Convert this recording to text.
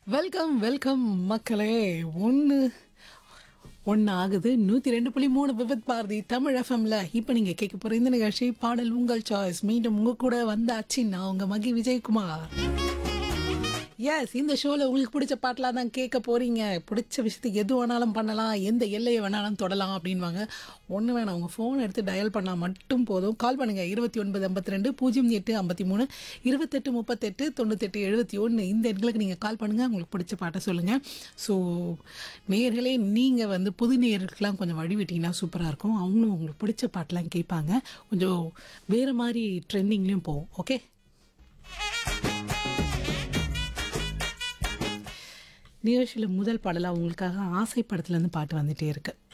welcome welcome மக்களே ஒன்று ஒன்று ஆகுது நூற்றி ரெண்டு புள்ளி மூணு விபத் பாரதி தமிழ் எஃப்எம்ல இப்போ நீங்கள் கேட்க போகிற இந்த நிகழ்ச்சி பாடல் உங்கள் சாய்ஸ் மீண்டும் உங்கள் கூட வந்தாச்சு நான் உங்கள் மகி விஜயகுமார் எஸ் இந்த ஷோவில் உங்களுக்கு பிடிச்ச பாட்டெலாம் தான் கேட்க போகிறீங்க பிடிச்ச விஷயத்துக்கு எது வேணாலும் பண்ணலாம் எந்த எல்லையை வேணாலும் தொடலாம் அப்படின்வாங்க ஒன்று வேணாம் உங்கள் ஃபோன் எடுத்து டயல் பண்ணால் மட்டும் போதும் கால் பண்ணுங்கள் இருபத்தி ஒன்பது ஐம்பத்தி ரெண்டு பூஜ்ஜியம் எட்டு ஐம்பத்தி மூணு இருபத்தெட்டு முப்பத்தெட்டு தொண்ணூத்தெட்டு எழுபத்தி ஒன்று இந்த எண்களுக்கு நீங்கள் கால் பண்ணுங்கள் உங்களுக்கு பிடிச்ச பாட்டை சொல்லுங்கள் ஸோ நேயர்களே நீங்கள் வந்து புது நேயர்களுக்கெல்லாம் கொஞ்சம் வழி விட்டிங்கன்னா சூப்பராக இருக்கும் அவங்களும் உங்களுக்கு பிடிச்ச பாட்டெலாம் கேட்பாங்க கொஞ்சம் வேறு மாதிரி ட்ரெண்டிங்லேயும் போகும் ஓகே நிகழ்ச்சியில் முதல் பாடலாக உங்களுக்காக ஆசை படத்துலேருந்து பாட்டு வந்துட்டே இருக்கு